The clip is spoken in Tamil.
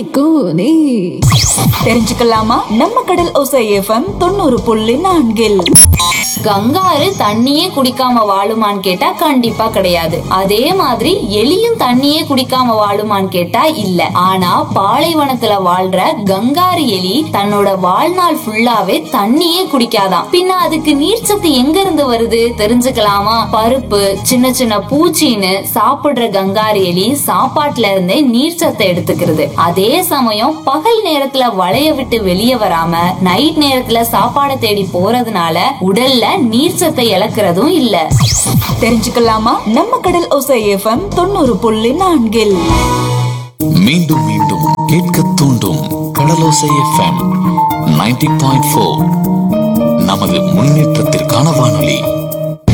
பனிக்கூனி தெரிஞ்சுக்கலாமா நம்ம கடல் ஓசை எஃப்எம் தொண்ணூறு புள்ளி நான்கில் கங்காரு தண்ணியே குடிக்காம வாழுமான்னு கேட்டா கண்டிப்பா கிடையாது அதே மாதிரி எலியும் தண்ணியே குடிக்காம வாழுமான்னு கேட்டா இல்ல ஆனா பாலைவனத்துல வாழ்ற கங்காரு எலி தன்னோட வாழ்நாள் ஃபுல்லாவே தண்ணியே குடிக்காதாம் பின்ன அதுக்கு நீர்ச்சத்து எங்க இருந்து வருது தெரிஞ்சுக்கலாமா பருப்பு சின்ன சின்ன பூச்சின்னு சாப்பிடுற கங்காரு எலி சாப்பாட்டுல இருந்தே நீர்ச்சத்தை எடுத்துக்கிறது அதே சமயம் பகல் நேரத்துல வளைய விட்டு வெளியே வராம நைட் நேரத்துல சாப்பாடை தேடி போறதுனால உடல்ல நீர்ச்சத்தை இழக்கிறதும் இல்ல தெரிஞ்சுக்கலாமா நம்ம கடல் ஓசை எஃப்எம் தொண்ணூறு புள்ளி நான்கில் மீண்டும் மீண்டும் கேட்க தூண்டும் Kadalosai F M ninety point four நமது முன்னேற்றத்திற்கான வானொலி